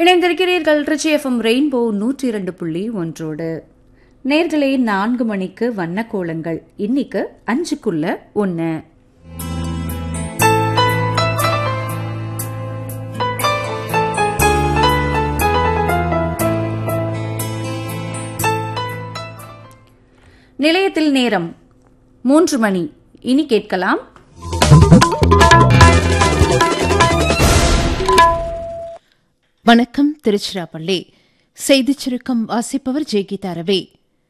இணைந்திருக்கிறீர்கள் rich FM rainbow நூற்றி இரண்டு புள்ளி ஒன்றோடு நேர்களே நான்கு மணிக்கு வண்ணக்கோலங்கள் இன்னைக்கு அஞ்சுக்குள்ள ஒன்று நிலையத்தில் நேரம் மூன்று மணி இனி கேட்கலாம் வணக்கம் திருச்சிராப்பள்ளி செய்திச் சுருக்கம் வாசிப்பவர் ஜெய்கீதா ரவி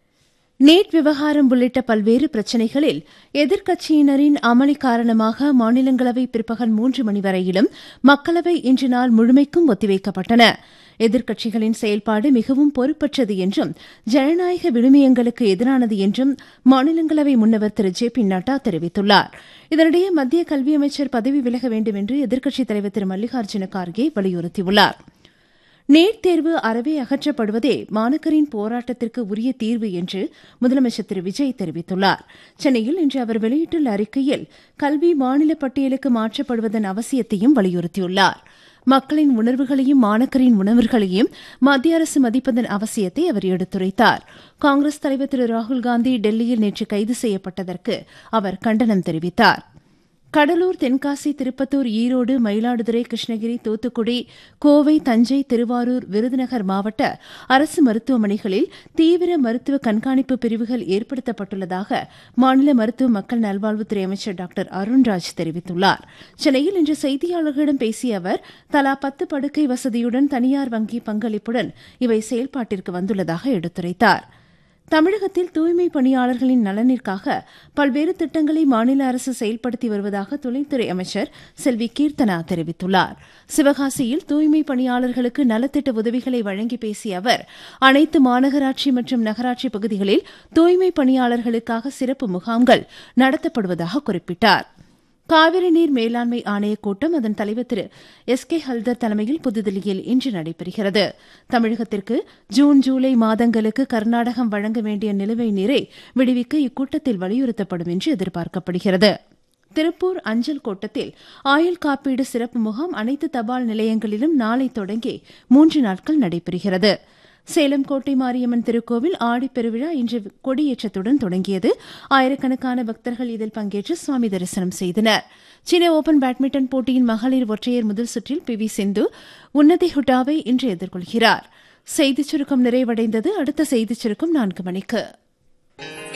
நீட் விவகாரம் உள்ளிட்ட பல்வேறு பிரச்சினைகளில் எதிர்க்கட்சியினரின் அமளி காரணமாக மாநிலங்களவை பிற்பகல் மூன்று மணி வரையிலும் மக்களவை இன்று நாள் முழுமைக்கும் ஒத்திவைக்கப்பட்டன எதிர்க்கட்சிகளின் செயல்பாடு மிகவும் பொறுப்பற்றது என்றும் ஜனநாயக விழுமியங்களுக்கு எதிரானது என்றும் மாநிலங்களவை முன்னவர் திரு ஜே பி நட்டா தெரிவித்துள்ளார் இதனிடையே மத்திய கல்வி அமைச்சர் பதவி விலக வேண்டும் என்று எதிர்க்கட்சித் தலைவர் திரு மல்லிகார்ஜுன கார்கே வலியுறுத்தியுள்ளார் நீட் தேர்வு அறவே அகற்றப்படுவதே மாணக்கரின் போராட்டத்திற்கு உரிய தீர்வு என்று முதலமைச்சர் திரு விஜய் தெரிவித்துள்ளார் சென்னையில் இன்று அவர் வெளியிட்டுள்ள அறிக்கையில் கல்வி மாநில பட்டியலுக்கு மாற்றப்படுவதன் அவசியத்தையும் வலியுறுத்தியுள்ளார் மக்களின் உணர்வுகளையும் மாணக்கரின் உணர்வுகளையும் மத்திய அரசு மதிப்பதன் அவசியத்தை அவர் எடுத்துரைத்தார் காங்கிரஸ் தலைவர் திரு ராகுல்காந்தி டெல்லியில் நேற்று கைது செய்யப்பட்டதற்கு அவர் கண்டனம் தெரிவித்தார் கடலூர் தென்காசி திருப்பத்தூர் ஈரோடு மயிலாடுதுறை கிருஷ்ணகிரி தூத்துக்குடி கோவை தஞ்சை திருவாரூர் விருதுநகர் மாவட்ட அரசு மருத்துவமனைகளில் தீவிர மருத்துவ கண்காணிப்பு பிரிவுகள் ஏற்படுத்தப்பட்டுள்ளதாக மாநில மருத்துவ மக்கள் நல்வாழ்வுத்துறை அமைச்சர் டாக்டர் அருண்ராஜ் தெரிவித்துள்ளார் சென்னையில் இன்று செய்தியாளர்களிடம் பேசிய அவர் தலா பத்து படுக்கை வசதியுடன் தனியார் வங்கி பங்களிப்புடன் இவை செயல்பாட்டிற்கு வந்துள்ளதாக எடுத்துரைத்தாா் தமிழகத்தில் தூய்மை பணியாளர்களின் நலனிற்காக பல்வேறு திட்டங்களை மாநில அரசு செயல்படுத்தி வருவதாக தொழில்துறை அமைச்சர் செல்வி கீர்த்தனா தெரிவித்துள்ளார் சிவகாசியில் தூய்மை பணியாளர்களுக்கு நலத்திட்ட உதவிகளை வழங்கி பேசிய அவர் அனைத்து மாநகராட்சி மற்றும் நகராட்சி பகுதிகளில் தூய்மை பணியாளர்களுக்காக சிறப்பு முகாம்கள் நடத்தப்படுவதாக குறிப்பிட்டார் காவிரி நீர் மேலாண்மை ஆணையக் கூட்டம் அதன் தலைவர் திரு எஸ் கே ஹல்தர் தலைமையில் புதுதில்லியில் இன்று நடைபெறுகிறது தமிழகத்திற்கு ஜூன் ஜூலை மாதங்களுக்கு கர்நாடகம் வழங்க வேண்டிய நிலுவை நீரை விடுவிக்க இக்கூட்டத்தில் வலியுறுத்தப்படும் என்று எதிர்பார்க்கப்படுகிறது திருப்பூர் அஞ்சல் கோட்டத்தில் ஆயுள் காப்பீடு சிறப்பு முகாம் அனைத்து தபால் நிலையங்களிலும் நாளை தொடங்கி மூன்று நாட்கள் நடைபெறுகிறது சேலம் கோட்டை மாரியம்மன் திருக்கோவில் ஆடிப்பெருவிழா இன்று கொடியேற்றத்துடன் தொடங்கியது ஆயிரக்கணக்கான பக்தர்கள் இதில் பங்கேற்று சுவாமி தரிசனம் செய்தனர் சீன ஓபன் பேட்மிண்டன் போட்டியின் மகளிர் ஒற்றையர் முதல் சுற்றில் பி வி சிந்து உன்னதி ஹுட்டாவை இன்று எதிர்கொள்கிறார் செய்திச் சுருக்கம் நிறைவடைந்தது அடுத்த செய்திச் சுருக்கம் நான்கு மணிக்கு